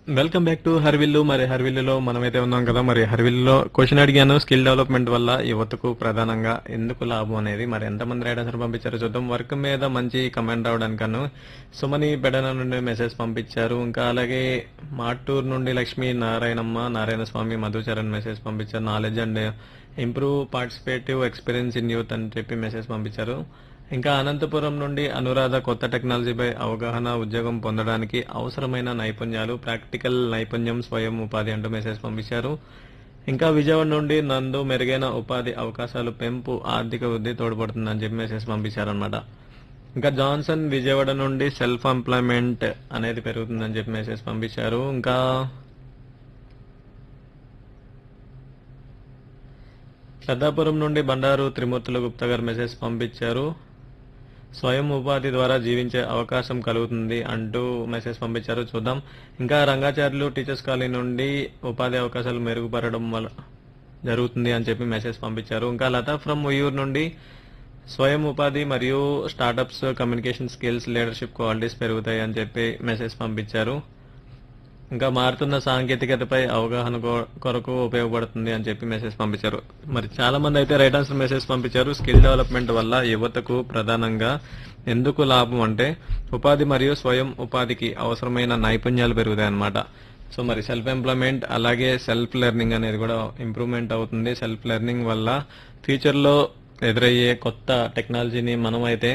welcome back to హర్విల్లు మరి హర్విల్లులో మనమైతే ఉన్నాం కదా మరి హర్విల్లులో క్వశ్చన్ అడిగాను స్కిల్ డెవలప్మెంట్ వల్ల యువతకు ప్రధానంగా ఎందుకు లాభం అనేది మరి ఎంతమంది రైడర్స్ పంపించారో చూద్దాం వర్క్ మీద మంచి కమెంట్ రావడానికను సుమని బెడన నుండి మెసేజ్ పంపించారు ఇంకా అలాగే మాటూరు నుండి లక్ష్మీ నారాయణమ్మ నారాయణ స్వామి మధుచరణ్ మెసేజ్ పంపించారు knowledge and improve participative experience in youth అని చెప్పి మెసేజ్ పంపించారు ఇంకా అనంతపురం నుండి అనురాధ కొత్త టెక్నాలజీపై అవగాహన ఉద్యోగం పొందడానికి అవసరమైన నైపుణ్యాలు ప్రాక్టికల్ నైపుణ్యం స్వయం ఉపాధి అంటూ మెసేజ్ పంపించారు ఇంకా విజయవాడ నుండి నందు మెరుగైన ఉపాధి అవకాశాలు పెంపు ఆర్థిక వృద్ధి తోడ్పడుతుందని చెప్పి మెసేజ్ పంపించారనమాట ఇంకా జాన్సన్ విజయవాడ నుండి సెల్ఫ్ ఎంప్లాయ్మెంట్ అనేది పెరుగుతుందని చెప్పి మెసేజ్ పంపించారు ఇంకా పెద్దాపురం నుండి బండారు త్రిమూర్తుల గుప్తా గారు మెసేజ్ పంపించారు స్వయం ఉపాధి ద్వారా జీవించే అవకాశం కలుగుతుంది అంటూ మెసేజ్ పంపించారు చూద్దాం ఇంకా రంగాచార్యులు టీచర్స్ కాలనీ నుండి ఉపాధి అవకాశాలు మెరుగుపడడం వల్ల జరుగుతుంది అని చెప్పి మెసేజ్ పంపించారు ఇంకా లతా ఫ్రమ్ ఉయ్యూరు నుండి స్వయం ఉపాధి మరియు startups communication skills leadership qualities పెరుగుతాయి అని చెప్పి మెసేజ్ పంపించారు ఇంకా మారుతున్న సాంకేతికతపై అవగాహన కొ- కొరకు ఉపయోగపడుతుంది అని చెప్పి మెసేజ్ పంపించారు మరి చాలా మంది అయితే రైట్ ఆన్సర్ మెసేజ్ పంపించారు స్కిల్ డెవలప్మెంట్ వల్ల యువతకు ప్రధానంగా ఎందుకు లాభం అంటే ఉపాధి మరియు స్వయం ఉపాధికి అవసరమైన నైపుణ్యాలు పెరుగుతాయి అన్నమాట సో మరి సెల్ఫ్ ఎంప్లాయ్మెంట్ అలాగే సెల్ఫ్ లెర్నింగ్ అనేది కూడా ఇంప్రూవ్మెంట్ అవుతుంది సెల్ఫ్ లెర్నింగ్ వల్ల ఫ్యూచర్ లో ఎదురయ్యే కొత్త టెక్నాలజీని మనం అయితే